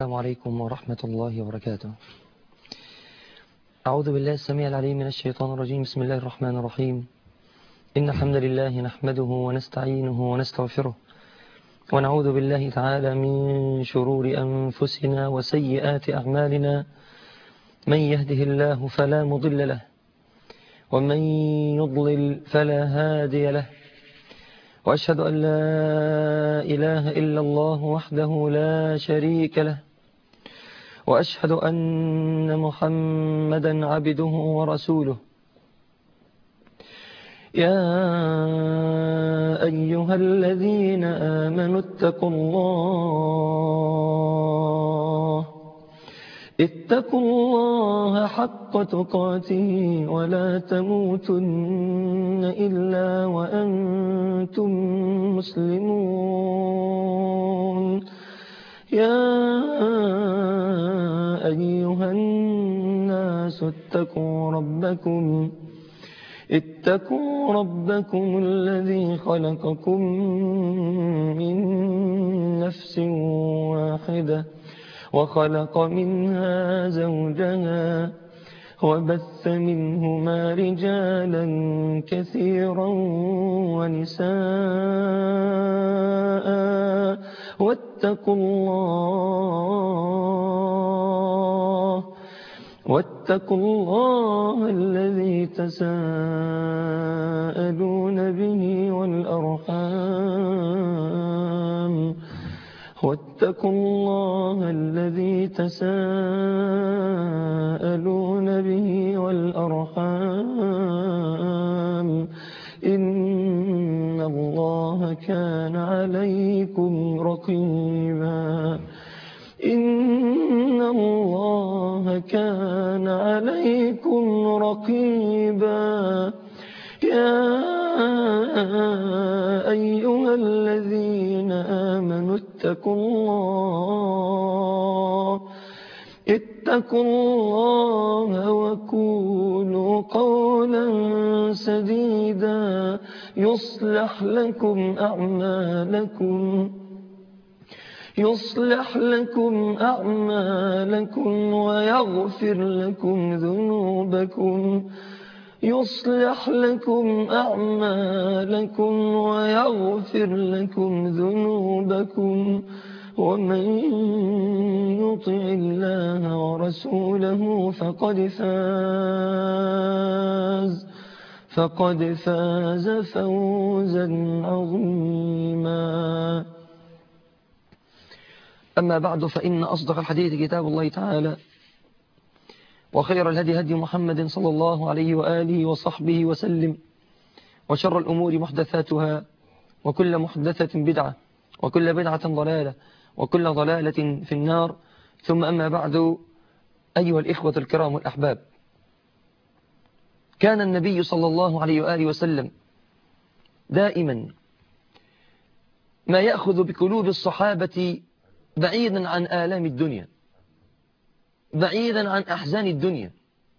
السلام عليكم ورحمة الله وبركاته أعوذ بالله السميع العليم من الشيطان الرجيم بسم الله الرحمن الرحيم إن الحمد لله نحمده ونستعينه ونستغفره ونعوذ بالله تعالى من شرور أنفسنا وسيئات أعمالنا من يهده الله فلا مضل له ومن يضلل فلا هادي له وأشهد أن لا إله إلا الله وحده لا شريك له وأشهد أن محمدا عبده ورسوله يا أيها الذين آمنوا اتقوا الله اتقوا الله حق تقاته ولا تموتن إلا وأنتم مسلمون يا أيها الناس اتقوا ربكم اتقوا ربكم الذي خلقكم من نفس واحدة وخلق منها زوجها وبث منهما رجالا كثيرا ونساء واتقوا الله واتقوا الله الذي تساءلون به والأرحام واتقوا الله الذي تساءلون به والأرحام إن الله كان عليكم رقيبا إن الله كان عليكم رقيبا يا أيها الذين آمنوا اتقوا الله اتقوا الله وكونوا قولا سديدا يصلح لكم أعمالكم يصلح لكم أعمالكم ويغفر لكم ذنوبكم يصلح لكم أعمالكم ويغفر لكم ذنوبكم ومن يطع الله ورسوله فقد فاز فقد فاز فوزا عظيما أما بعد فإن أصدق الحديث كتاب الله تعالى وخير الهدي هدي محمد صلى الله عليه وآله وصحبه وسلم وشر الأمور محدثاتها وكل محدثة بدعة وكل بدعة ضلالة وكل ضلالة في النار ثم أما بعد أيها الإخوة الكرام والأحباب كان النبي صلى الله عليه وآله وسلم دائما ما يأخذ بقلوب الصحابة بعيدا عن آلام الدنيا بعيدا عن أحزان الدنيا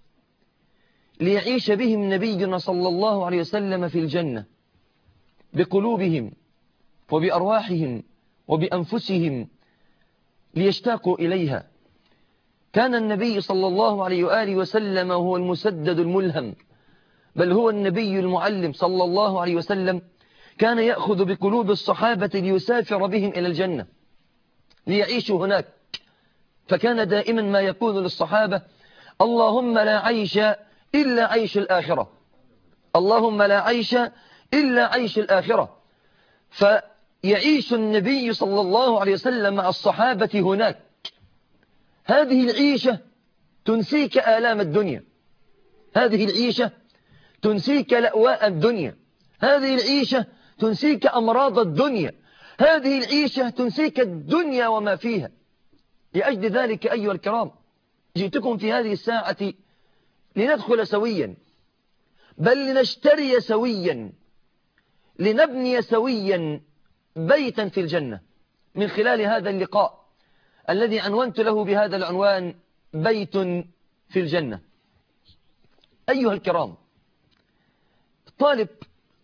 ليعيش بهم نبينا صلى الله عليه وسلم في الجنة بقلوبهم وبأرواحهم وبأنفسهم ليشتاقوا إليها كان النبي صلى الله عليه وآله وسلم هو المسدد الملهم بل هو النبي المعلم صلى الله عليه وسلم كان يأخذ بقلوب الصحابة ليسافر بهم إلى الجنة ليعيشوا هناك فكان دائما ما يقول للصحابة اللهم لا عيش إلا عيش الآخرة اللهم لا عيش إلا عيش الآخرة فيعيش النبي صلى الله عليه وسلم مع الصحابة هناك هذه العيشة تنسيك آلام الدنيا هذه العيشة تنسيك لأواء الدنيا هذه العيشة تنسيك أمراض الدنيا هذه العيشة تنسيك الدنيا وما فيها لأجل ذلك أيها الكرام جئتكم في هذه الساعة لندخل سويا بل لنشتري سويا لنبني سويا بيتا في الجنة من خلال هذا اللقاء الذي عنونت له بهذا العنوان بيت في الجنة أيها الكرام الطالب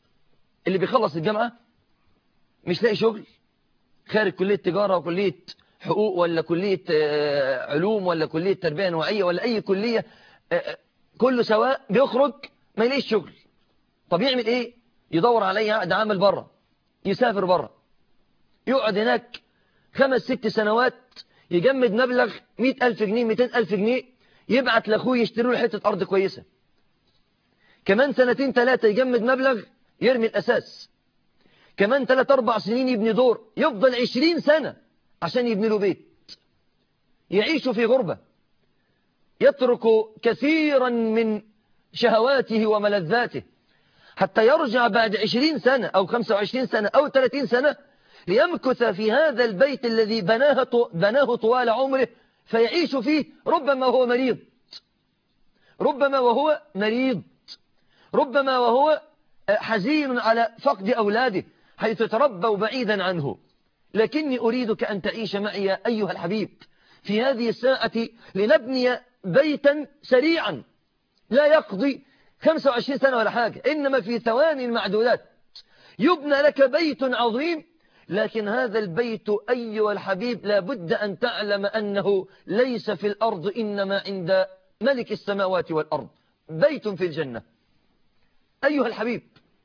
اللي بيخلص الجامعة مش لاقي شغل خارج كلية تجارة وكلية حقوق ولا كلية علوم ولا كلية تربية نوعية ولا أي كلية كله سواء بيخرج ما يلاقيش شغل طب يعمل إيه يدور عليه عقد عمل بره يسافر بره يقعد هناك خمس ست سنوات يجمد مبلغ مئة ألف جنيه مئتين ألف جنيه يبعت لأخوه يشتروا له حتة أرض كويسة كمان سنتين ثلاثة يجمد مبلغ يرمي الأساس كمان ثلاث أربع سنين يبني دور يفضل عشرين سنة عشان يبني له بيت يعيش في غربة يترك كثيرا من شهواته وملذاته حتى يرجع بعد عشرين سنة أو خمسة وعشرين سنة أو ثلاثين سنة ليمكث في هذا البيت الذي بناه, بناه طوال عمره فيعيش فيه ربما وهو مريض ربما وهو مريض ربما وهو حزين على فقد أولاده حيث تربوا بعيدا عنه لكني أريدك أن تعيش معي أيها الحبيب في هذه الساعة لنبني بيتا سريعا لا يقضي 25 سنة ولا حاجة إنما في ثواني معدودات يبنى لك بيت عظيم لكن هذا البيت أيها الحبيب لابد أن تعلم أنه ليس في الأرض إنما عند ملك السماوات والأرض بيت في الجنة أيها الحبيب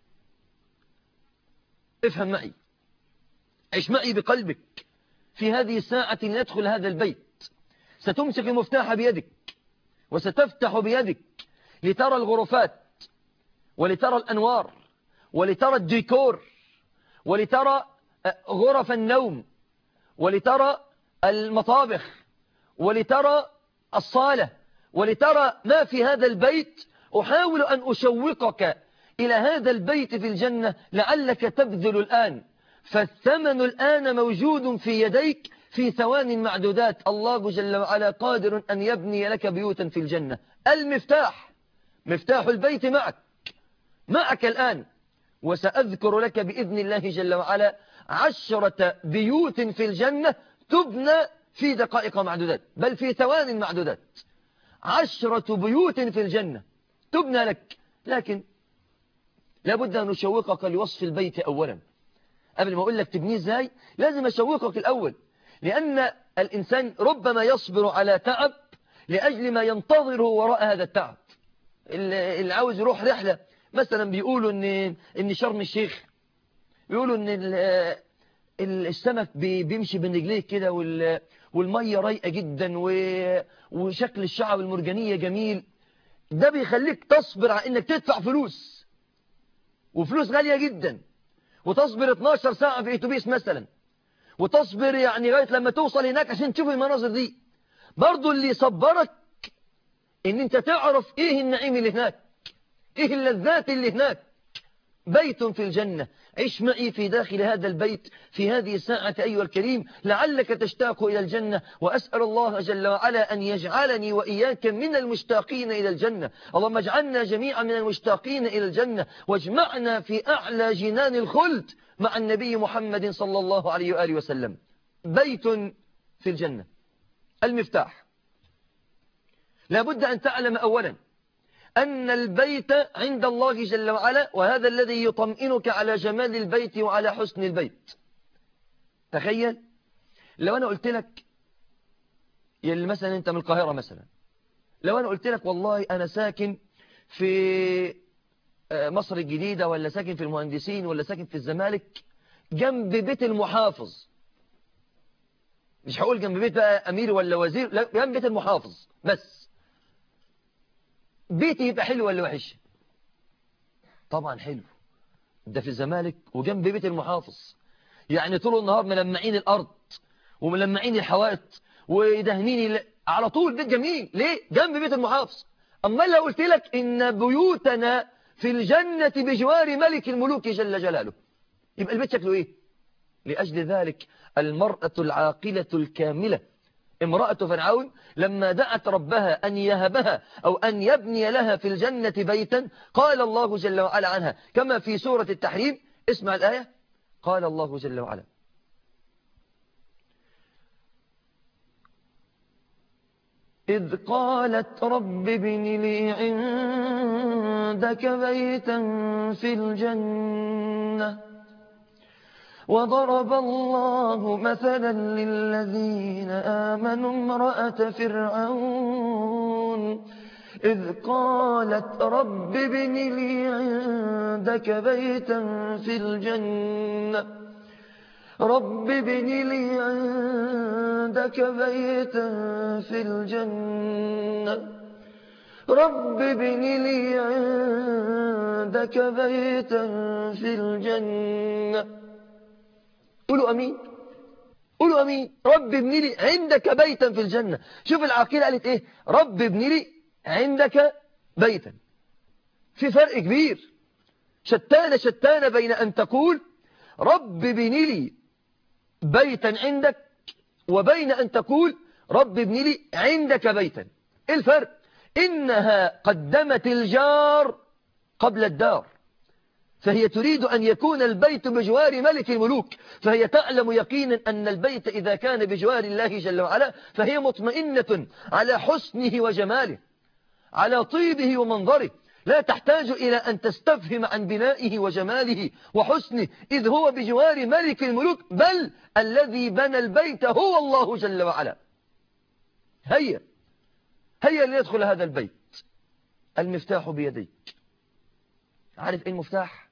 افهم معي عش معي بقلبك في هذه الساعة ندخل هذا البيت ستمسك المفتاح بيدك وستفتح بيدك لترى الغرفات ولترى الأنوار ولترى الديكور ولترى غرف النوم ولترى المطابخ ولترى الصالة ولترى ما في هذا البيت أحاول أن أشوقك إلى هذا البيت في الجنة لعلك تبذل الآن فالثمن الآن موجود في يديك في ثوان معدودات الله جل وعلا قادر أن يبني لك بيوتا في الجنة المفتاح مفتاح البيت معك معك الآن وسأذكر لك بإذن الله جل وعلا عشرة بيوت في الجنة تبنى في دقائق معدودات بل في ثوان معدودات عشرة بيوت في الجنة تبنى لك لكن لابد أن نشوقك لوصف البيت أولا قبل ما أقول لك تبنيه ازاي لازم أشوقك الأول لأن الإنسان ربما يصبر على تعب لأجل ما ينتظره وراء هذا التعب اللي عاوز يروح رحلة مثلا بيقولوا ان ان شرم الشيخ بيقولوا ان السمك بيمشي بين رجليه كده والميه رايقه جدا وشكل الشعب المرجانيه جميل ده بيخليك تصبر على انك تدفع فلوس وفلوس غاليه جدا وتصبر 12 ساعه في اتوبيس مثلا وتصبر يعني لغايه لما توصل هناك عشان تشوف المناظر دي برضو اللي يصبرك ان انت تعرف ايه النعيم اللي هناك ايه اللذات اللي هناك بيت في الجنة عش معي في داخل هذا البيت في هذه الساعة أيها الكريم لعلك تشتاق إلى الجنة وأسأل الله جل وعلا أن يجعلني وإياك من المشتاقين إلى الجنة اللهم اجعلنا جميعا من المشتاقين إلى الجنة واجمعنا في أعلى جنان الخلد مع النبي محمد صلى الله عليه وآله وسلم بيت في الجنة المفتاح لابد أن تعلم أولا أن البيت عند الله جل وعلا وهذا الذي يطمئنك على جمال البيت وعلى حسن البيت تخيل لو أنا قلت لك يلي مثلا أنت من القاهرة مثلا لو أنا قلت لك والله أنا ساكن في مصر الجديدة ولا ساكن في المهندسين ولا ساكن في الزمالك جنب بيت المحافظ مش هقول جنب بيت بقى أمير ولا وزير لا جنب بيت المحافظ بس بيتي يبقى حلو ولا وحش طبعا حلو ده في الزمالك وجنب بيت المحافظ يعني طول النهار ملمعين الأرض وملمعين الحوائط ودهنين على طول بيت جميل ليه جنب بيت المحافظ أما لو قلت لك إن بيوتنا في الجنة بجوار ملك الملوك جل جلاله يبقى البيت شكله إيه لأجل ذلك المرأة العاقلة الكاملة امرأة فرعون لما دعت ربها أن يهبها أو أن يبني لها في الجنة بيتا قال الله جل وعلا عنها كما في سورة التحريم اسمع الآية قال الله جل وعلا إذ قالت رب ابن لي عندك بيتا في الجنة وضرب الله مثلا للذين آمنوا امرأة فرعون إذ قالت رب ابن لي عندك بيتا في الجنة رب ابن لي عندك بيتا في الجنة رب ابن لي عندك بيتا في الجنة قولوا أمين قولوا أمين رب ابن لي عندك بيتا في الجنة شوف العقيلة قالت إيه رب ابن لي عندك بيتا في فرق كبير شتان شتان بين أن تقول رب ابن لي بيتا عندك وبين أن تقول رب ابن لي عندك بيتا إيه الفرق إنها قدمت الجار قبل الدار فهي تريد أن يكون البيت بجوار ملك الملوك فهي تعلم يقينا أن البيت إذا كان بجوار الله جل وعلا فهي مطمئنة على حسنه وجماله على طيبه ومنظره لا تحتاج إلى أن تستفهم عن بنائه وجماله وحسنه إذ هو بجوار ملك الملوك بل الذي بنى البيت هو الله جل وعلا هيا هيا ليدخل هذا البيت المفتاح بيديك عارف ايه المفتاح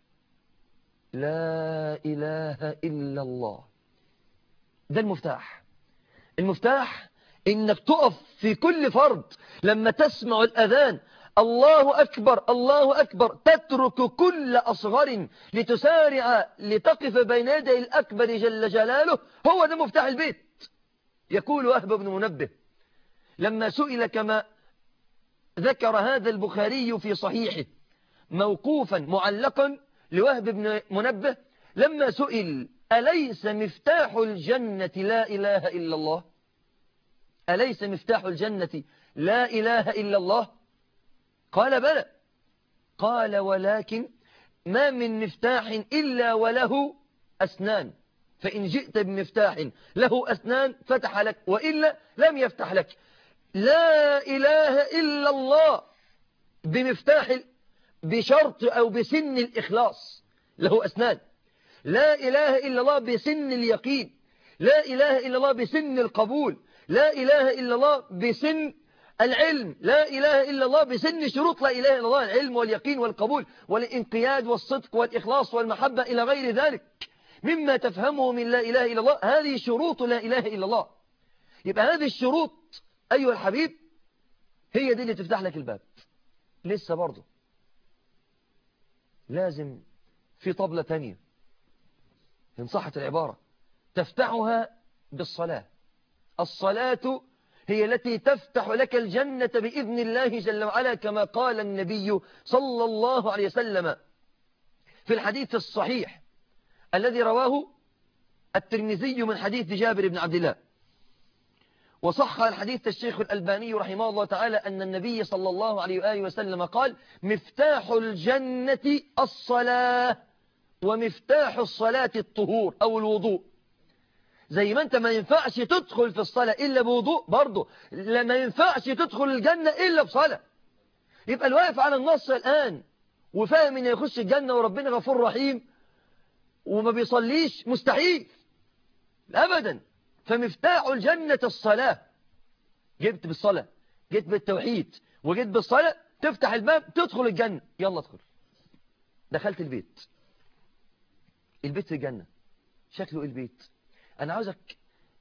لا إله إلا الله ده المفتاح المفتاح إنك تقف في كل فرض لما تسمع الأذان الله أكبر الله أكبر تترك كل أصغر لتسارع لتقف بين يدي الأكبر جل جلاله هو ده مفتاح البيت يقول وهب بن منبه لما سئل كما ذكر هذا البخاري في صحيحه موقوفا معلقا لوهب بن منبه لما سئل أليس مفتاح الجنة لا إله إلا الله أليس مفتاح الجنة لا إله إلا الله قال بلى قال ولكن ما من مفتاح إلا وله أسنان فإن جئت بمفتاح له أسنان فتح لك وإلا لم يفتح لك لا إله إلا الله بمفتاح بشرط أو بسن الإخلاص له أسنان لا إله إلا الله بسن اليقين لا إله إلا الله بسن القبول لا إله إلا الله بسن العلم لا إله إلا الله بسن شروط لا إله إلا الله العلم واليقين والقبول والانقياد والصدق والإخلاص والمحبة إلى غير ذلك مما تفهمه من لا إله إلا الله هذه شروط لا إله إلا الله يبقى هذه الشروط أيها الحبيب هي دي اللي تفتح لك الباب لسه برضه لازم في طبلة تانية إن صحت العبارة تفتحها بالصلاة الصلاة هي التي تفتح لك الجنة بإذن الله جل وعلا كما قال النبي صلى الله عليه وسلم في الحديث الصحيح الذي رواه الترمذي من حديث جابر بن عبد الله وصح الحديث الشيخ الألباني رحمه الله تعالى أن النبي صلى الله عليه وآله وسلم قال مفتاح الجنة الصلاة ومفتاح الصلاة الطهور أو الوضوء زي ما أنت ما ينفعش تدخل في الصلاة إلا بوضوء برضه ما ينفعش تدخل الجنة إلا بصلاة يبقى الواقف على النص الآن وفاهم أن يخش الجنة وربنا غفور رحيم وما بيصليش مستحيل أبدا فمفتاح الجنة الصلاة جبت بالصلاة جيت بالتوحيد وجيت بالصلاة تفتح الباب تدخل الجنة يلا ادخل دخلت البيت البيت في الجنة شكله ايه البيت انا عاوزك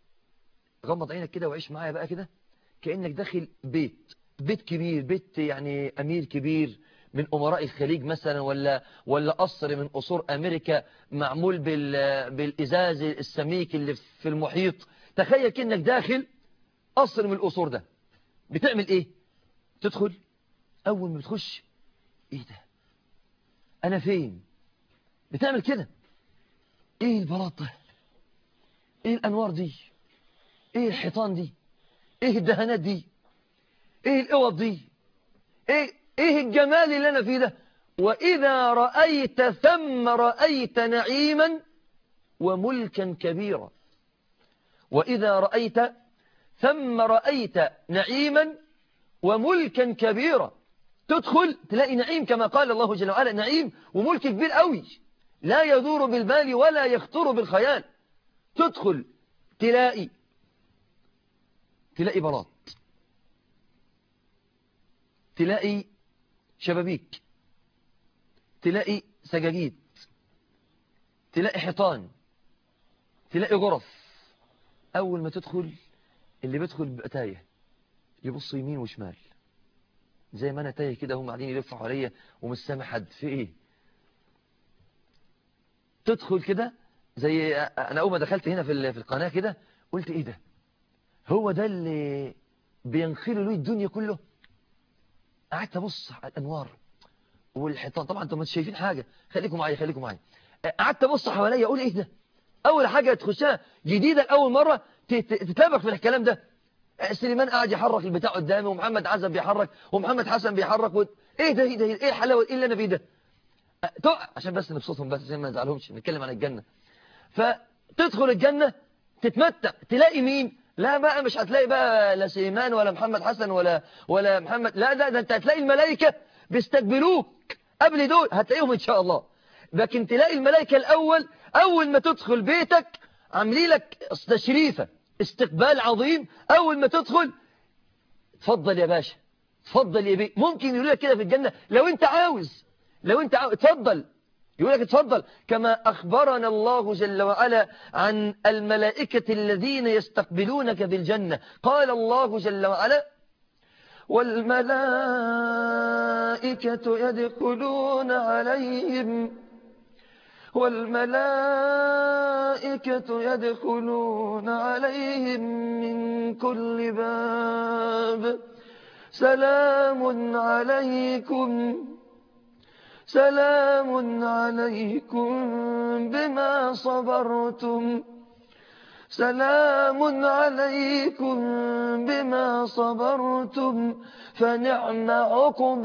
غمض عينك كده وعيش معايا بقى كده كأنك داخل بيت بيت كبير بيت يعني أمير كبير من أمراء الخليج مثلا ولا ولا قصر من قصور أمريكا معمول بال بالإزاز السميك اللي في المحيط تخيل كأنك داخل قصر من القصور ده بتعمل إيه تدخل أول ما بتخش إيه ده أنا فين بتعمل كده إيه البلاط ده إيه الأنوار دي إيه الحيطان دي إيه الدهانات دي إيه الأوض دي إيه ايه الجمال اللي انا فيه ده واذا رأيت ثم رأيت نعيما وملكا كبيرا واذا رأيت ثم رأيت نعيما وملكا كبيرا تدخل تلاقي نعيم كما قال الله جل وعلا نعيم وملك كبير قوي لا يدور بالبال ولا يخطر بالخيال تدخل تلاقي تلاقي بلاط تلاقي شبابيك تلاقي سجاجيد تلاقي حيطان تلاقي غرف أول ما تدخل اللي بيدخل بيبقى تايه يبص يمين وشمال زي ما أنا تايه كده هم قاعدين يلفوا حواليا ومش سامع حد في إيه تدخل كده زي أنا أول ما دخلت هنا في في القناة كده قلت إيه ده هو ده اللي بينخلوا له الدنيا كله قعدت أبص على الأنوار والحيطان طبعا انتم مش شايفين حاجة خليكم معايا خليكم معايا قعدت ابص حواليا اقول ايه ده اول حاجة تخشها جديدة لاول مرة تتابع في الكلام ده سليمان قاعد يحرك البتاع قدامي ومحمد عزب بيحرك ومحمد حسن بيحرك و... ايه ده ايه ده ايه الحلاوه ايه اللي انا فيه ده تقع عشان بس نبسطهم بس عشان ما نزعلهمش نتكلم عن الجنة فتدخل الجنة تتمتع تلاقي مين لا بقى مش هتلاقي بقى لا سليمان ولا محمد حسن ولا ولا محمد لا لا ده انت هتلاقي الملائكة بيستقبلوك قبل دول هتلاقيهم ان شاء الله لكن تلاقي الملائكة الاول اول ما تدخل بيتك عاملين لك تشريفة استقبال عظيم اول ما تدخل تفضل يا باشا تفضل يا بيه ممكن يقول لك كده في الجنة لو انت عاوز لو انت عاوز تفضل يقول لك اتفضل كما أخبرنا الله جل وعلا عن الملائكة الذين يستقبلونك في الجنة قال الله جل وعلا والملائكة يدخلون عليهم والملائكة يدخلون عليهم من كل باب سلام عليكم سلام عليكم بما صبرتم سلام عليكم بما صبرتم فنعم عقب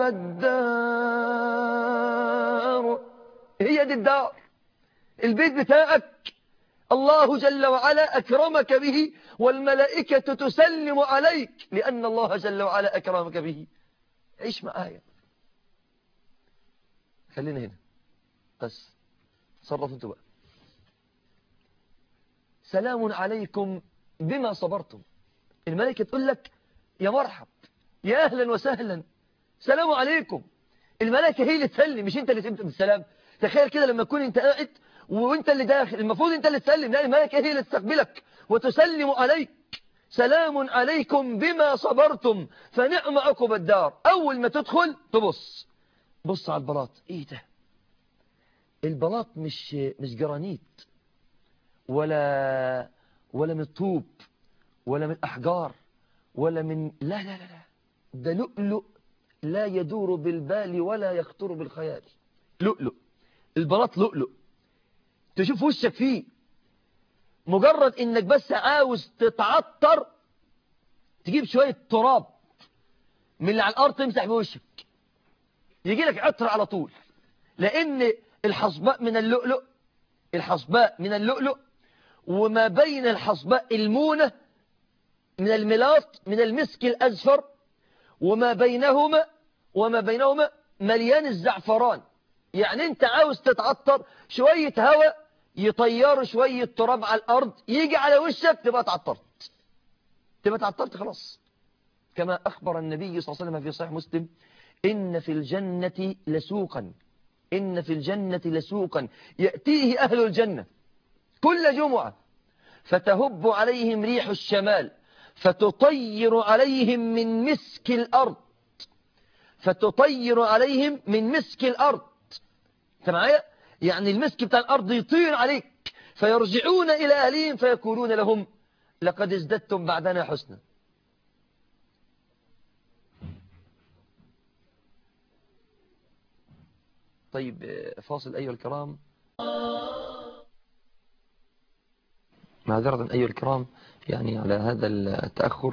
الدار هي دي الدار البيت بتاعك الله جل وعلا أكرمك به والملائكة تسلم عليك لأن الله جل وعلا أكرمك به عيش معايا خلينا هنا بس صرف انتوا بقى سلام عليكم بما صبرتم الملائكة تقول لك يا مرحب يا أهلا وسهلا سلام عليكم الملائكة هي اللي تسلم مش انت اللي تبدأ بالسلام تخيل كده لما تكون انت قاعد وانت اللي داخل المفروض انت اللي تسلم لا الملائكة هي اللي تستقبلك وتسلم عليك سلام عليكم بما صبرتم فنعم عقب الدار أول ما تدخل تبص بص على البلاط ايه ده البلاط مش مش جرانيت ولا ولا من الطوب ولا من احجار ولا من لا لا لا لا ده لؤلؤ لا يدور بالبال ولا يخطر بالخيال لؤلؤ البلاط لؤلؤ تشوف وشك فيه مجرد انك بس عاوز تتعطر تجيب شوية تراب من اللي على الارض تمسح بوشك يجي لك عطر على طول لأن الحصباء من اللؤلؤ الحصباء من اللؤلؤ وما بين الحصباء المونة من الملاط من المسك الأزفر وما بينهما وما بينهما مليان الزعفران يعني انت عاوز تتعطر شوية هواء يطير شوية تراب على الأرض يجي على وشك تبقى تعطرت تبقى تعطرت خلاص كما أخبر النبي صلى الله عليه وسلم في صحيح مسلم إن في الجنة لسوقا إن في الجنة لسوقا يأتيه أهل الجنة كل جمعة فتهب عليهم ريح الشمال فتطير عليهم من مسك الأرض فتطير عليهم من مسك الأرض انت معايا يعني المسك بتاع الأرض يطير عليك فيرجعون إلى أهلهم فيقولون لهم لقد ازددتم بعدنا حسنا طيب فاصل أيها الكرام معذرة أيها الكرام يعني على هذا التأخر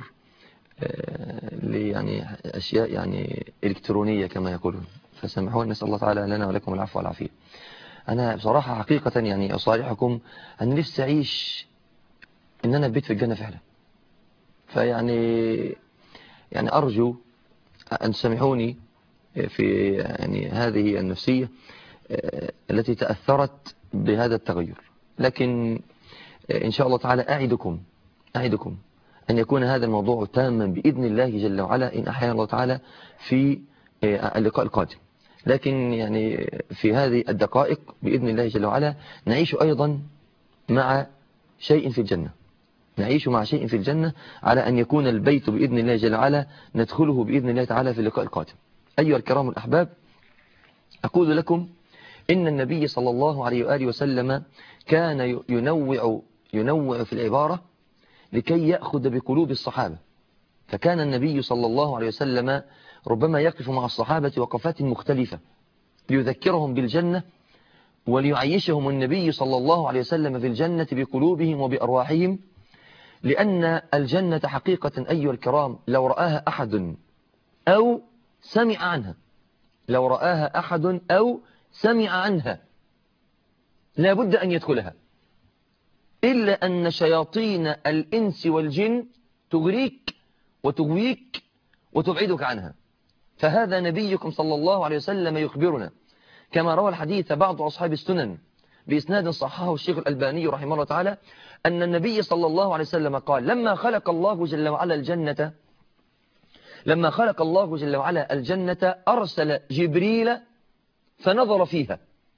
يعني أشياء يعني إلكترونية كما يقولون فسامحونا نسأل الله تعالى لنا ولكم العفو والعافية أنا بصراحة حقيقة يعني أصارحكم أن نفسي أعيش إن أنا بيت في الجنة فعلا فيعني يعني أرجو أن تسامحوني في يعني هذه النفسية التي تأثرت بهذا التغير لكن إن شاء الله تعالى أعدكم أعدكم أن يكون هذا الموضوع تاما بإذن الله جل وعلا إن أحيانا الله تعالى في اللقاء القادم لكن يعني في هذه الدقائق بإذن الله جل وعلا نعيش أيضا مع شيء في الجنة نعيش مع شيء في الجنة على أن يكون البيت بإذن الله جل وعلا ندخله بإذن الله تعالى في اللقاء القادم أيها الكرام الأحباب أقول لكم إن النبي صلى الله عليه وآله وسلم كان ينوع ينوع في العبارة لكي يأخذ بقلوب الصحابة فكان النبي صلى الله عليه وسلم ربما يقف مع الصحابة وقفات مختلفة ليذكرهم بالجنة وليعيشهم النبي صلى الله عليه وسلم في الجنة بقلوبهم وبأرواحهم لأن الجنة حقيقة أيها الكرام لو رآها أحد أو سمع عنها لو رآها أحد أو سمع عنها لا بد أن يدخلها إلا أن شياطين الإنس والجن تغريك وتغويك وتبعدك عنها فهذا نبيكم صلى الله عليه وسلم يخبرنا كما روى الحديث بعض أصحاب السنن بإسناد صححه الشيخ الألباني رحمه الله تعالى أن النبي صلى الله عليه وسلم قال لما خلق الله جل وعلا الجنة لما خلق الله جل وعلا الجنة أرسل جبريل فنظر فيها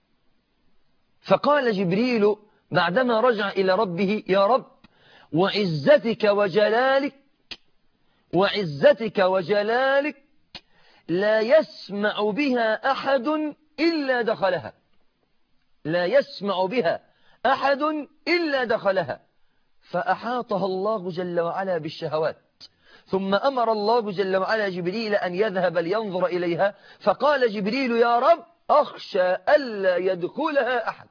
فقال جبريل بعدما رجع إلى ربه يا رب وعزتك وجلالك وعزتك وجلالك لا يسمع بها أحد إلا دخلها لا يسمع بها أحد إلا دخلها فأحاطها الله جل وعلا بالشهوات ثم أمر الله جل وعلا جبريل أن يذهب لينظر إليها فقال جبريل يا رب أخشى ألا يدخلها أحد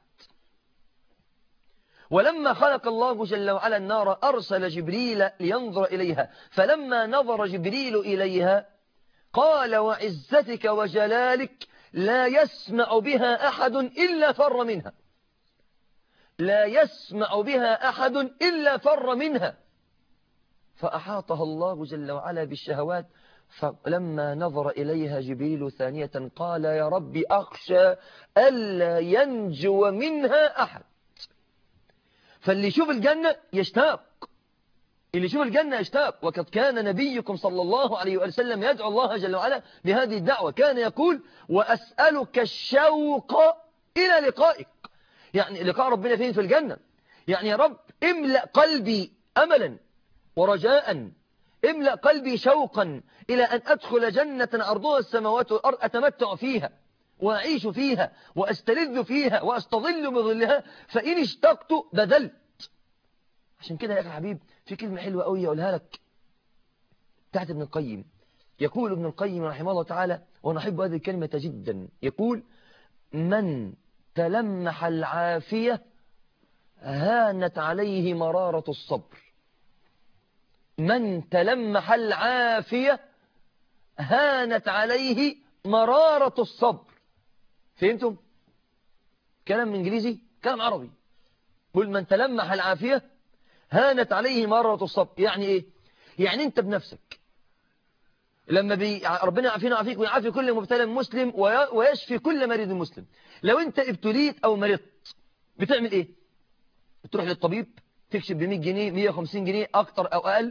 ولما خلق الله جل وعلا النار أرسل جبريل لينظر إليها فلما نظر جبريل إليها قال وعزتك وجلالك لا يسمع بها أحد إلا فر منها لا يسمع بها أحد إلا فر منها فأحاطها الله جل وعلا بالشهوات فلما نظر إليها جبريل ثانية قال يا رب أخشى ألا ينجو منها أحد فاللي يشوف الجنة يشتاق اللي يشوف الجنة يشتاق وقد كان نبيكم صلى الله عليه وسلم يدعو الله جل وعلا بهذه الدعوة كان يقول وأسألك الشوق إلى لقائك يعني لقاء ربنا فين في الجنة يعني يا رب املأ قلبي أملا ورجاء املأ قلبي شوقا إلى أن أدخل جنة أرضها السماوات والأرض أتمتع فيها وأعيش فيها وأستلذ فيها وأستظل بظلها فإن اشتقت بذلت عشان كده يا أخي الحبيب في كلمة حلوة قوي أقولها لك تحت ابن القيم يقول ابن القيم رحمه الله تعالى ونحب هذه الكلمة جدا يقول من تلمح العافية هانت عليه مرارة الصبر من تلمح العافية هانت عليه مرارة الصبر فهمتم؟ كلام انجليزي كلام عربي قل من تلمح العافية هانت عليه مرارة الصبر يعني ايه يعني انت بنفسك لما بي ربنا يعافينا ويعافيك ويعافي كل مبتلى مسلم ويشفي كل مريض مسلم لو انت ابتليت او مرضت بتعمل ايه بتروح للطبيب تكشف ب 100 جنيه 150 جنيه اكتر او اقل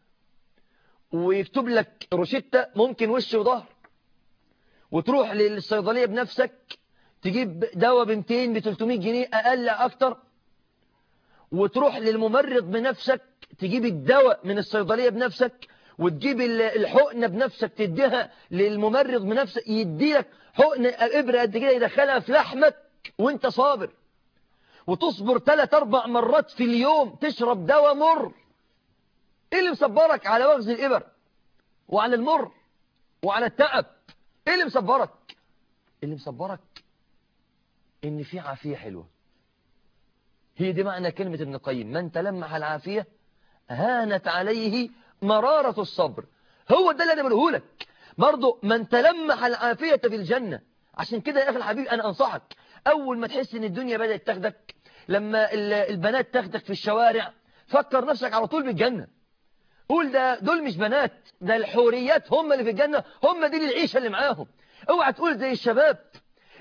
ويكتب لك روشتة ممكن وش وظهر وتروح للصيدلية بنفسك تجيب دواء ب 200 ب 300 جنيه اقل اكتر وتروح للممرض بنفسك تجيب الدواء من الصيدلية بنفسك وتجيب الحقنة بنفسك تديها للممرض بنفسك يديلك حقنة إبرة قد كده يدخلها في لحمك وانت صابر وتصبر ثلاث أربع مرات في اليوم تشرب دواء مر ايه اللي مصبرك على وغز الإبر وعلى المر وعلى التعب ايه اللي مصبرك اللي مصبرك ان في عافية حلوة هي دي معنى كلمة ابن القيم من تلمح العافية هانت عليه مرارة الصبر هو ده اللي انا بقوله لك برضه من تلمح العافية في الجنة عشان كده يا اخي الحبيب انا انصحك اول ما تحس ان الدنيا بدأت تاخدك لما البنات تاخدك في الشوارع فكر نفسك على طول بالجنة قول ده دول مش بنات ده الحوريات هم اللي في الجنة هم دي العيشة اللي معاهم اوعى تقول زي الشباب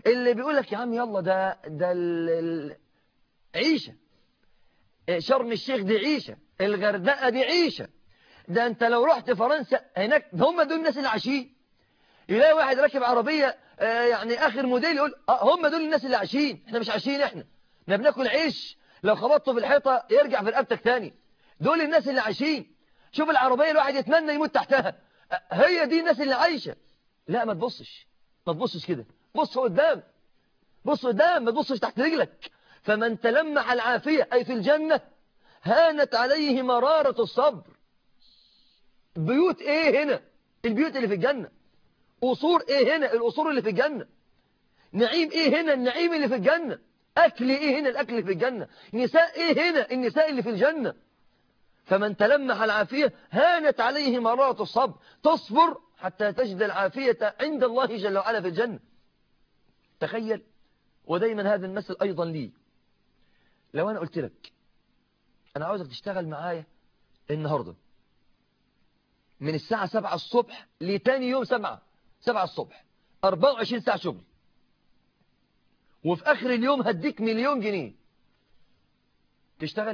اللي بيقول لك يا عم يلا ده ده ال- ال- عيشة إيه، شرم الشيخ دي عيشة الغردقة دي عيشة ده انت لو رحت فرنسا هناك ده هم دول الناس اللي عايشين يلاقي واحد راكب عربية آه، يعني آخر موديل يقول آه، هم دول الناس اللي عايشين احنا مش عايشين احنا احنا بناكل عيش لو خبطته في الحيطة يرجع في رقبتك تاني دول الناس اللي عايشين شوف العربية الواحد يتمنى يموت تحتها آه، هي دي الناس اللي عايشة لا ما تبصش ما تبصش كده بص قدام بص قدام ما تبصش تحت رجلك فمن تلمح العافية أي في الجنة هانت عليه مرارة الصبر بيوت ايه هنا البيوت اللي في الجنة قصور ايه هنا القصور اللي في الجنة نعيم ايه هنا النعيم اللي في الجنة اكل ايه هنا الاكل اللي في الجنة نساء ايه هنا النساء اللي في الجنة فمن تلمح العافية هانت عليه مرارة الصبر تصبر حتى تجد العافية عند الله جل وعلا في الجنة تخيل ودايما هذا المثل أيضا لي لو أنا قلت لك أنا عاوزك تشتغل معايا النهاردة من الساعة سبعة الصبح لتاني يوم سبعة سبعة الصبح 24 ساعة شغل وفي آخر اليوم هديك مليون جنيه تشتغل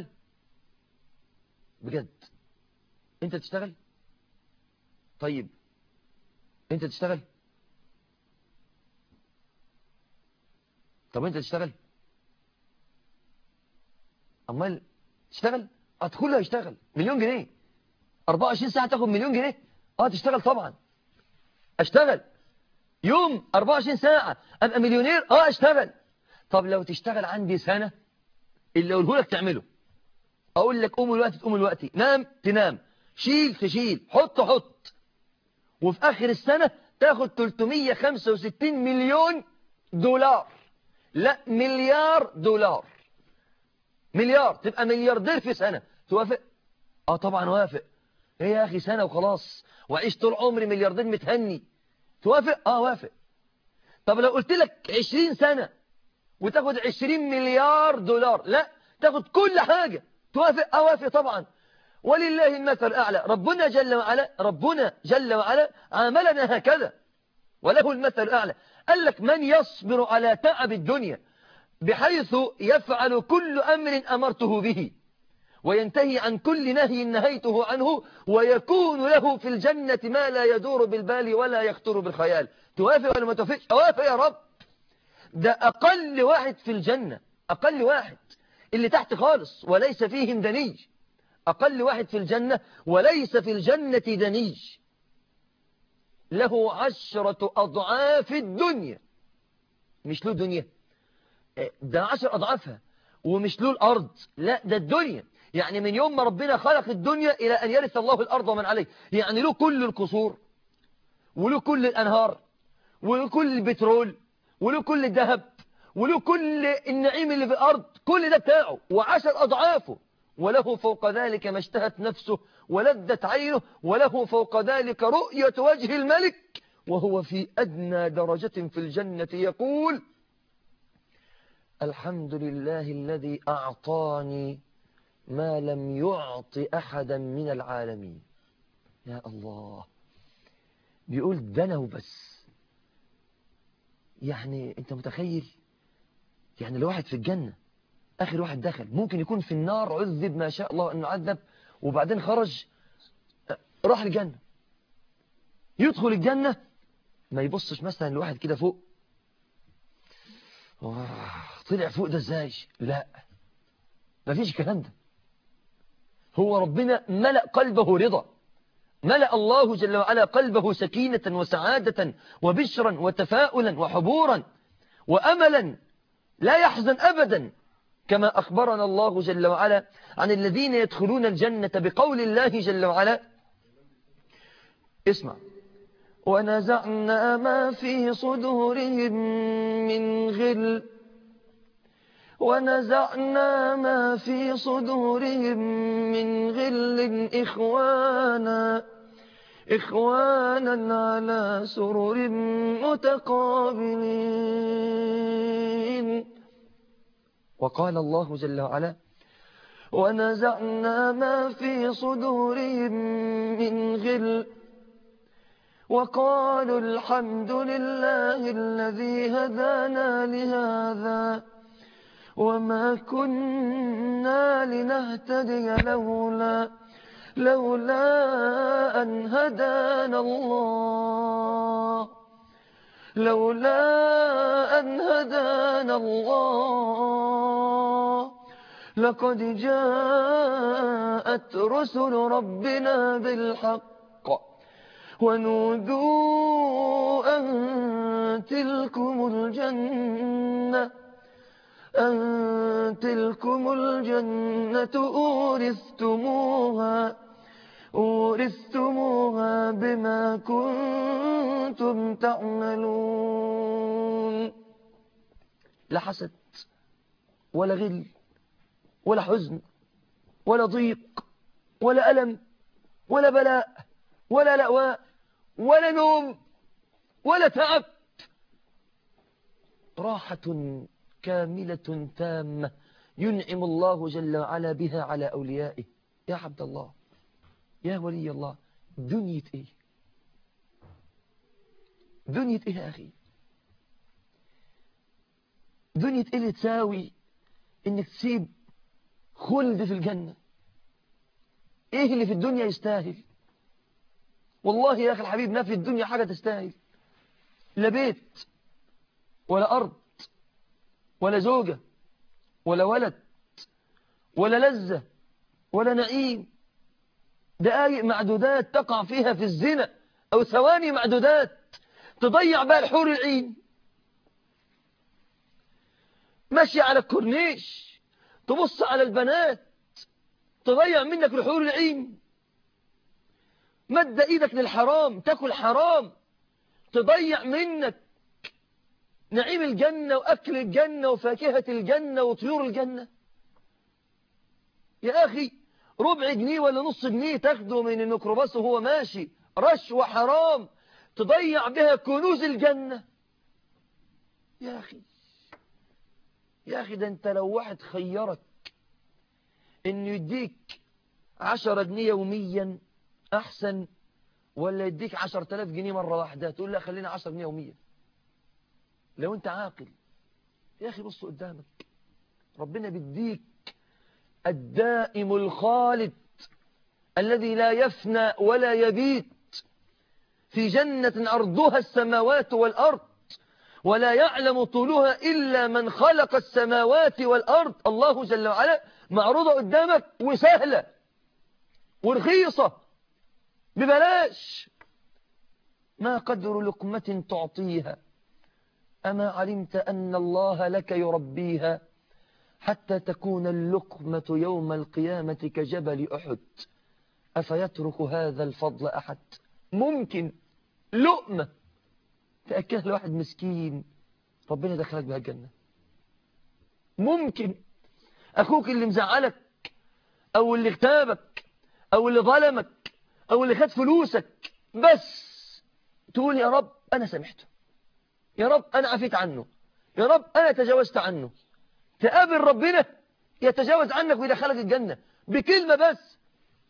بجد انت تشتغل طيب انت تشتغل طب انت تشتغل امال تشتغل ادخل يشتغل مليون جنيه 24 ساعة تاخد مليون جنيه اه تشتغل طبعا اشتغل يوم 24 ساعة ابقى مليونير اه اشتغل طب لو تشتغل عندي سنة اللي اقوله لك تعمله اقول لك قوم الوقت تقوم الوقت نام تنام شيل تشيل حط حط وفي اخر السنة تاخد 365 مليون دولار لا مليار دولار مليار تبقى ملياردير في سنة توافق اه طبعا وافق ايه يا اخي سنة وخلاص وعيش طول عمري ملياردير متهني توافق اه وافق طب لو قلت لك 20 سنة وتاخد 20 مليار دولار لا تاخد كل حاجة توافق اه وافق طبعا ولله المثل الأعلى ربنا جل وعلا ربنا جل وعلا عاملنا هكذا وله المثل الأعلى قال لك من يصبر على تعب الدنيا بحيث يفعل كل أمر أمرته به وينتهي عن كل نهي نهيته عنه ويكون له في الجنة ما لا يدور بالبال ولا يخطر بالخيال توافق ولا ما توافقش أوافق يا رب ده أقل واحد في الجنة أقل واحد اللي تحت خالص وليس فيهم دنيج أقل واحد في الجنة وليس في الجنة دنيج له عشرة أضعاف الدنيا مش له دنيا ده عشر أضعافها ومش له الأرض لا ده الدنيا يعني من يوم ما ربنا خلق الدنيا إلى أن يرث الله الأرض ومن عليه يعني له كل القصور وله كل الأنهار وله كل البترول وله كل الذهب وله كل النعيم اللي في الأرض كل ده بتاعه وعشر أضعافه وله فوق ذلك ما اشتهت نفسه ولذت عينه وله فوق ذلك رؤية وجه الملك وهو في أدنى درجة في الجنة يقول الحمد لله الذي أعطاني ما لم يعط أحدا من العالمين يا الله بيقول ده أنا وبس يعني أنت متخيل يعني لو واحد في الجنة آخر واحد دخل ممكن يكون في النار عذب ما شاء الله أنه عذب وبعدين خرج راح الجنة يدخل الجنة ما يبصش مثلا لواحد كده فوق طلع فوق ده ازاي لا ما فيش الكلام ده هو ربنا ملأ قلبه رضا ملأ الله جل وعلا قلبه سكينة وسعادة وبشرا وتفاؤلا وحبورا وأملا لا يحزن أبدا كما أخبرنا الله جل وعلا عن الذين يدخلون الجنة بقول الله جل وعلا اسمع ونزعنا ما في صدورهم من غل ونزعنا ما في صدورهم من غل إخوانا إخوانا على سرر متقابلين وقال الله جل وعلا ونزعنا ما في صدورهم من غل وقالوا الحمد لله الذي هدانا لهذا وما كنا لنهتدي لولا لولا أن هدانا الله لولا أن هدانا الله لقد جاءت رسل ربنا بالحق ونودوا أن تلكم الجنة أن تلكم الجنة أورثتموها أورثتموها بما كنتم تعملون لا حسد ولا غل ولا حزن ولا ضيق ولا ألم ولا بلاء ولا لأواء ولا نوم ولا تعب راحة كاملة تامة ينعم الله جل وعلا بها على أوليائه يا عبد الله يا ولي الله دنيا ايه دنيا ايه يا اخي دنيا ايه اللي تساوي انك تسيب خلد في الجنة ايه اللي في الدنيا يستاهل والله يا اخي الحبيب ما في الدنيا حاجة تستاهل لا بيت ولا ارض ولا زوجة ولا ولد ولا لذة ولا نعيم دقائق معدودات تقع فيها في الزنا أو ثواني معدودات تضيع بها الحور العين ماشي على الكورنيش تبص على البنات تضيع منك الحور العين مد ايدك للحرام تاكل حرام تضيع منك نعيم الجنة وأكل الجنة وفاكهة الجنة وطيور الجنة يا أخي ربع جنيه ولا نص جنيه تاخده من الميكروباص وهو ماشي رشوة حرام تضيع بها كنوز الجنة يا أخي يا أخي ده أنت لو واحد خيرك إنه يديك عشرة جنيه يوميا أحسن ولا يديك عشر تلاف جنيه مرة واحدة تقول لا خلينا عشر جنيه يوميا لو أنت عاقل يا أخي بص قدامك ربنا بيديك الدائم الخالد الذي لا يفنى ولا يبيت في جنة أرضها السماوات والأرض ولا يعلم طولها إلا من خلق السماوات والأرض الله جل وعلا معروضة قدامك وسهلة ورخيصة ببلاش ما قدر لقمة تعطيها أما علمت أن الله لك يربيها حتى تكون اللقمة يوم القيامة كجبل أحد أفيترك هذا الفضل أحد ممكن لقمة تأكلها لواحد مسكين ربنا دخلك بها الجنة ممكن أخوك اللي مزعلك أو اللي اغتابك أو اللي ظلمك أو اللي خد فلوسك بس تقول يا رب أنا سامحته يا رب أنا عفيت عنه يا رب أنا تجاوزت عنه تقابل ربنا يتجاوز عنك ويدخلك الجنة بكلمة بس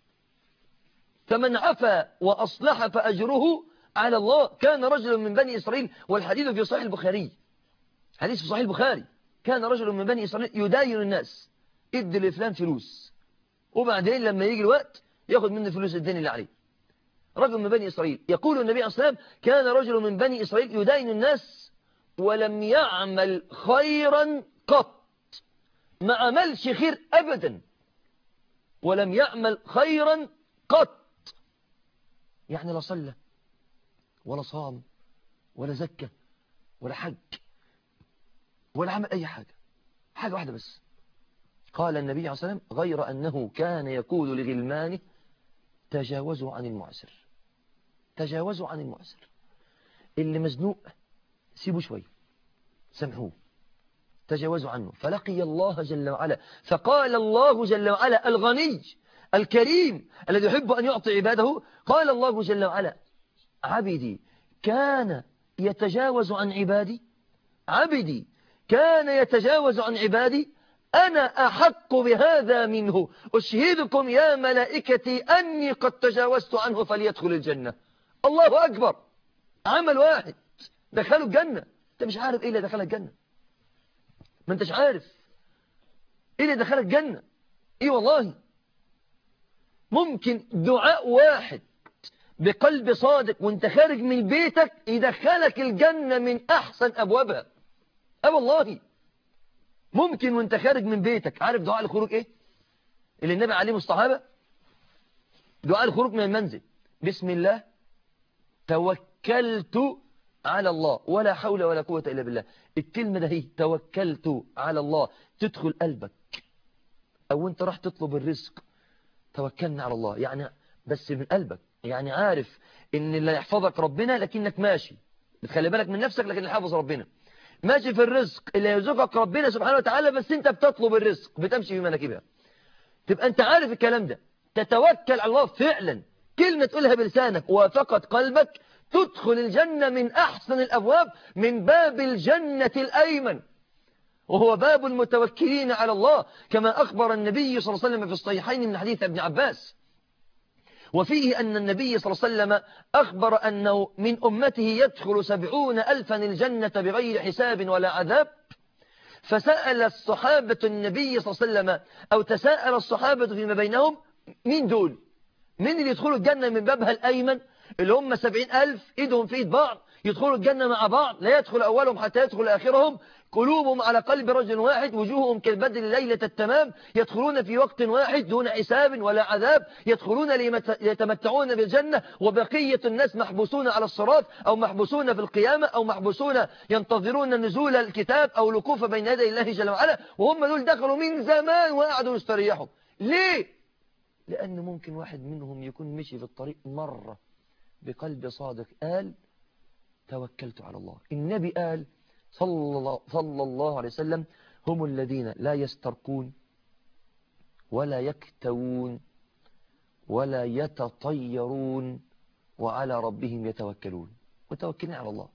فمن عفا وأصلح فأجره على الله كان رجل من بني إسرائيل والحديث في صحيح البخاري حديث في صحيح البخاري كان رجل من بني إسرائيل يداين الناس ادي لفلان فلوس وبعدين لما يجي الوقت ياخد منه فلوس الدين اللي عليه رجل من بني إسرائيل يقول النبي عليه الصلاة والسلام كان رجل من بني إسرائيل يداين الناس ولم يعمل خيرا قط ما عملش خير أبدا ولم يعمل خيرا قط يعني لا صلى ولا صام ولا زكى ولا حج ولا عمل أي حاجة حاجة واحدة بس قال النبي عليه الصلاة والسلام غير أنه كان يقول لغلمانه تجاوزوا عن المعسر تجاوزوا عن المعسر اللي مزنوق سيبوا شوي سامحوه تجاوزوا عنه فلقي الله جل وعلا فقال الله جل وعلا الغني الكريم الذي يحب أن يعطي عباده قال الله جل وعلا عبدي كان يتجاوز عن عبادي عبدي كان يتجاوز عن عبادي أنا أحق بهذا منه أشهدكم يا ملائكتي أني قد تجاوزت عنه فليدخل الجنة الله أكبر عمل واحد دخله الجنة انت مش عارف ايه اللي دخلك الجنة ما انتش عارف ايه اللي دخلك الجنة ايه والله ممكن دعاء واحد بقلب صادق وانت خارج من بيتك يدخلك الجنة من احسن ابوابها اه والله ممكن وانت خارج من بيتك عارف دعاء الخروج ايه اللي النبي عليه الصحابة دعاء الخروج من المنزل بسم الله توكلت على الله ولا حول ولا قوة إلا بالله الكلمة ده هي توكلت على الله تدخل قلبك أو أنت راح تطلب الرزق توكلنا على الله يعني بس من قلبك يعني عارف ان اللي يحفظك ربنا لكنك ماشي بتخلي بالك من نفسك لكن اللي حافظ ربنا ماشي في الرزق اللي يرزقك ربنا سبحانه وتعالى بس انت بتطلب الرزق بتمشي في مناكبها تبقى انت عارف الكلام ده تتوكل على الله فعلا كلمة تقولها بلسانك وفقط قلبك تدخل الجنة من أحسن الأبواب من باب الجنة الأيمن وهو باب المتوكلين على الله كما أخبر النبي صلى الله عليه وسلم في الصحيحين من حديث ابن عباس وفيه أن النبي صلى الله عليه وسلم أخبر أنه من أمته يدخل سبعون ألفا الجنة بغير حساب ولا عذاب فسأل الصحابة النبي صلى الله عليه وسلم أو تساءل الصحابة فيما بينهم مين دول مين اللي يدخلوا الجنة من بابها الأيمن اللي هم سبعين ألف إيدهم في إيد بعض يدخلوا الجنة مع بعض لا يدخل أولهم حتى يدخل آخرهم قلوبهم على قلب رجل واحد وجوههم كالبدر ليلة التمام يدخلون في وقت واحد دون حساب ولا عذاب يدخلون ليتمتعون بالجنة وبقية الناس محبوسون على الصراط أو محبوسون في القيامة أو محبوسون ينتظرون نزول الكتاب أو الوقوف بين يدي الله جل وعلا وهم دول دخلوا من زمان وقعدوا يستريحوا ليه؟ لأن ممكن واحد منهم يكون مشي في الطريق مرة بقلب صادق قال توكلت على الله النبي قال صلى الله, صلى الله عليه وسلم هم الذين لا يسترقون ولا يكتوون ولا يتطيرون وعلى ربهم يتوكلون متوكلين على الله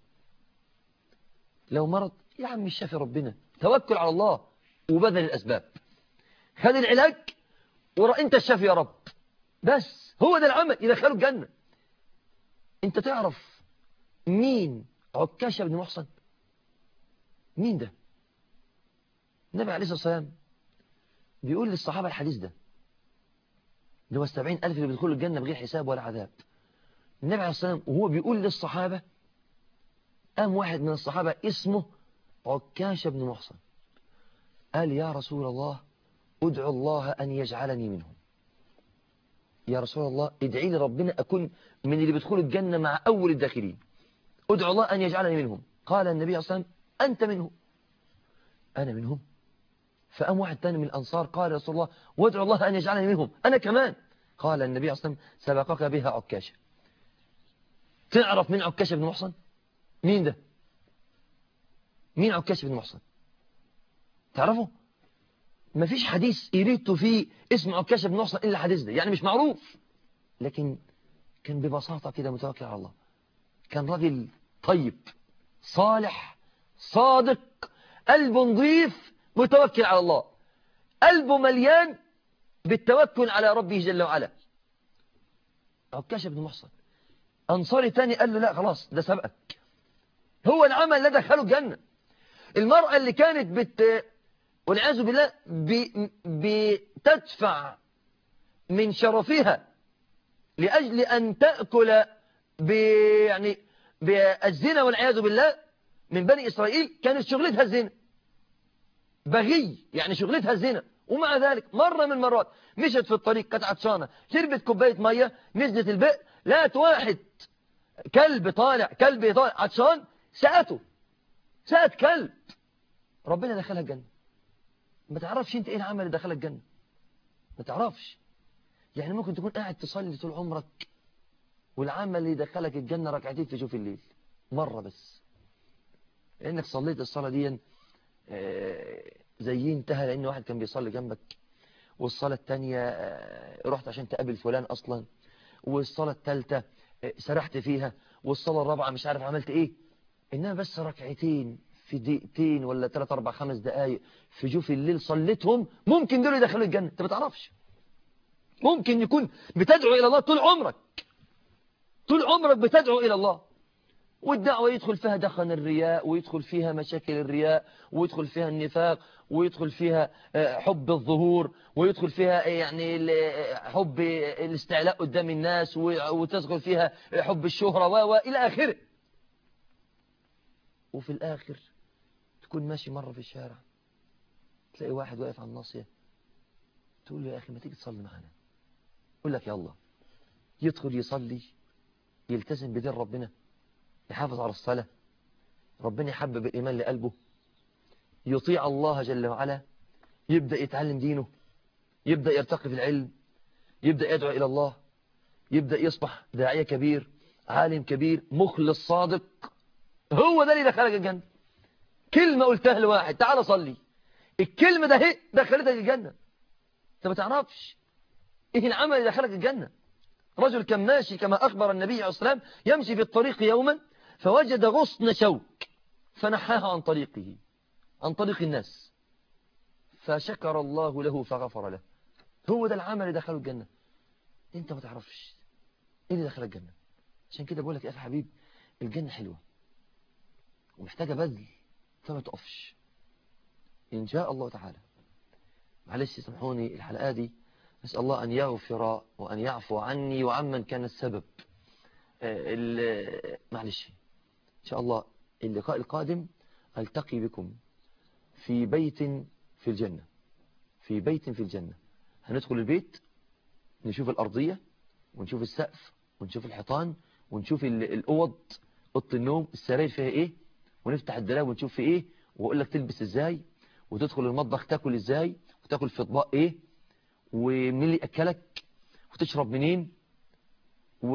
لو مرض يا عم الشافي ربنا توكل على الله وبذل الأسباب خذ العلاج ورأ انت الشافي يا رب بس هو ده العمل يدخله الجنة انت تعرف مين عكاشة بن محصن مين ده النبي عليه الصلاة والسلام بيقول للصحابة الحديث ده اللي هو السبعين ألف اللي بيدخلوا الجنة بغير حساب ولا عذاب النبي عليه الصلاة والسلام وهو بيقول للصحابة قام واحد من الصحابة اسمه عكاشة بن محصن قال يا رسول الله ادعو الله أن يجعلني منهم يا رسول الله ادعي لي ربنا أكون من اللي بيدخلوا الجنة مع أول الداخلين ادعو الله أن يجعلني منهم قال النبي صلى الله عليه وسلم أنت منهم أنا منهم فأم واحد ثاني من الأنصار قال يا رسول الله وادعو الله أن يجعلني منهم أنا كمان قال النبي صلى الله عليه وسلم سبقك بها عكاشة تعرف من عكاشة بن محصن مين ده مين عكاشة بن محصن تعرفه ما فيش حديث قريت فيه اسم عكاشة بن محصن إلا الحديث ده يعني مش معروف لكن كان ببساطة كده متوكل على الله كان راجل طيب صالح صادق قلبه نظيف متوكل على الله قلبه مليان بالتوكل على ربه جل وعلا عكاشة بن محصن أنصاري تاني قال له لا خلاص ده سبقك هو العمل اللي دخله الجنة المرأة اللي كانت بت والعياذ بالله بتدفع من شرفها لأجل أن تأكل ب يعني بالزنا والعياذ بالله من بني إسرائيل كانت شغلتها الزنا بغي يعني شغلتها الزنا ومع ذلك مرة من المرات مشت في الطريق كانت عطشانة شربت كوباية مية نزلت البئر لقت واحد كلب طالع كلب طالع عطشان سأته سأت كلب ربنا دخلها الجنة ما تعرفش انت ايه العمل اللي دخلك الجنة ما تعرفش يعني ممكن تكون قاعد تصلي طول عمرك والعمل اللي دخلك الجنة ركعتين في شوف الليل مرة بس لانك صليت الصلاة دي زي انتهى لان واحد كان بيصلي جنبك والصلاة التانية رحت عشان تقابل فلان اصلا والصلاة التالتة سرحت فيها والصلاة الرابعة مش عارف عملت ايه انما بس ركعتين في دقيقتين ولا 3 4 5 دقائق في جوف الليل صليتهم ممكن دول يدخلوا الجنة انت ما تعرفش ممكن يكون بتدعو الى الله طول عمرك طول عمرك بتدعو الى الله والدعوة يدخل فيها دخن الرياء ويدخل فيها مشاكل الرياء ويدخل فيها النفاق ويدخل فيها حب الظهور ويدخل فيها يعني حب الاستعلاء قدام الناس وتدخل فيها حب الشهرة وإلى آخره وفي الآخر تكون ماشي مرة في الشارع تلاقي واحد واقف على الناصية تقول له يا أخي ما تيجي تصلي معنا يقول لك يلا يدخل يصلي يلتزم بدين ربنا يحافظ على الصلاة ربنا يحبب الإيمان لقلبه يطيع الله جل وعلا يبدأ يتعلم دينه يبدأ يرتقي في العلم يبدأ يدعو إلى الله يبدأ يصبح داعية كبير عالم كبير مخلص صادق هو ده اللي دخلك الجنة كلمة قلتها لواحد تعال صلي الكلمة ده هي دخلتك الجنة انت ما تعرفش ايه العمل اللي دخلك الجنة رجل كان ماشي كما أخبر النبي عليه الصلاة والسلام يمشي في الطريق يوما فوجد غصن شوك فنحاها عن طريقه عن طريق الناس فشكر الله له فغفر له هو ده العمل اللي دخله الجنة انت ما تعرفش ايه اللي دخل الجنة عشان كده بقول لك يا اخي حبيب الجنة حلوة ومحتاجة بذل فما تقفش إن شاء الله تعالى معلش سامحوني الحلقة دي نسأل الله أن يغفر وأن يعفو عني وعمن كان السبب معلش إن شاء الله اللقاء القادم ألتقي بكم في بيت في الجنة في بيت في الجنة هندخل البيت نشوف الأرضية ونشوف السقف ونشوف الحيطان ونشوف الأوض أوضة النوم السراير فيها إيه ونفتح الدولاب ونشوف في إيه وأقول لك تلبس إزاي وتدخل المطبخ تاكل إزاي وتاكل في أطباق إيه ومين اللي أكلك وتشرب منين و...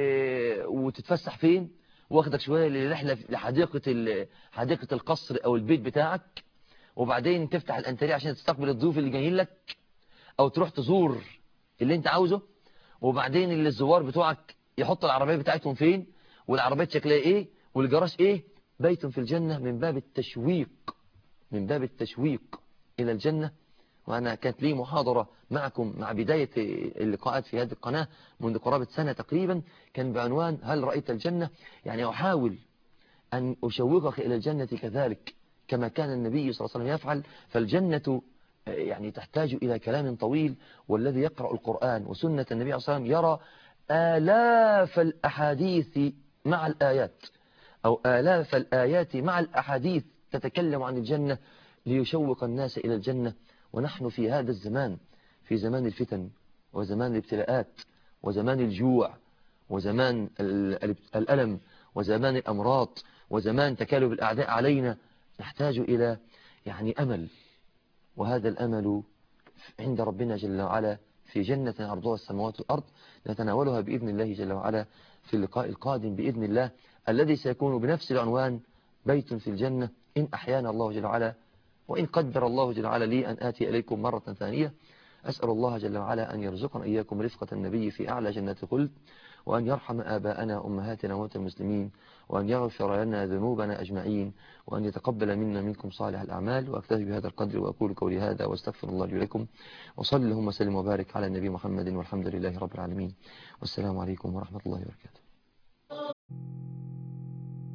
وتتفسح فين واخدك شوية لرحلة لحديقة ال... حديقة القصر أو البيت بتاعك وبعدين تفتح الأنتريه عشان تستقبل الضيوف اللي جايين لك أو تروح تزور اللي انت عاوزه وبعدين اللي الزوار بتوعك يحط العربية بتاعتهم فين والعربية شكلها ايه والجراج ايه بيت في الجنة من باب التشويق من باب التشويق إلى الجنة وأنا كانت لي محاضرة معكم مع بداية اللقاءات في هذه القناة منذ قرابة سنة تقريبا كان بعنوان هل رأيت الجنة يعني أحاول أن أشوقك إلى الجنة كذلك كما كان النبي صلى الله عليه وسلم يفعل فالجنة يعني تحتاج إلى كلام طويل والذي يقرأ القرآن وسنة النبي صلى الله عليه وسلم يرى آلاف الأحاديث مع الآيات أو آلاف الآيات مع الأحاديث تتكلم عن الجنة ليشوق الناس إلى الجنة ونحن في هذا الزمان في زمان الفتن وزمان الابتلاءات وزمان الجوع وزمان الألم وزمان الأمراض وزمان تكالب الأعداء علينا نحتاج إلى يعني أمل وهذا الأمل عند ربنا جل وعلا في جنة عرضها السماوات والأرض نتناولها بإذن الله جل وعلا في اللقاء القادم بإذن الله الذي سيكون بنفس العنوان بيت في الجنة إن أحيانا الله جل وعلا وإن قدر الله جل وعلا لي أن آتي إليكم مرة ثانية أسأل الله جل وعلا أن يرزقنا إياكم رفقة النبي في أعلى جنة خلد وأن يرحم آباءنا أمهاتنا وموتى المسلمين وأن يغفر لنا ذنوبنا أجمعين وأن يتقبل منا منكم صالح الأعمال وأكتفي بهذا القدر وأقول قولي هذا واستغفر الله لي ولكم وصل اللهم وسلم وبارك على النبي محمد والحمد لله رب العالمين والسلام عليكم ورحمة الله وبركاته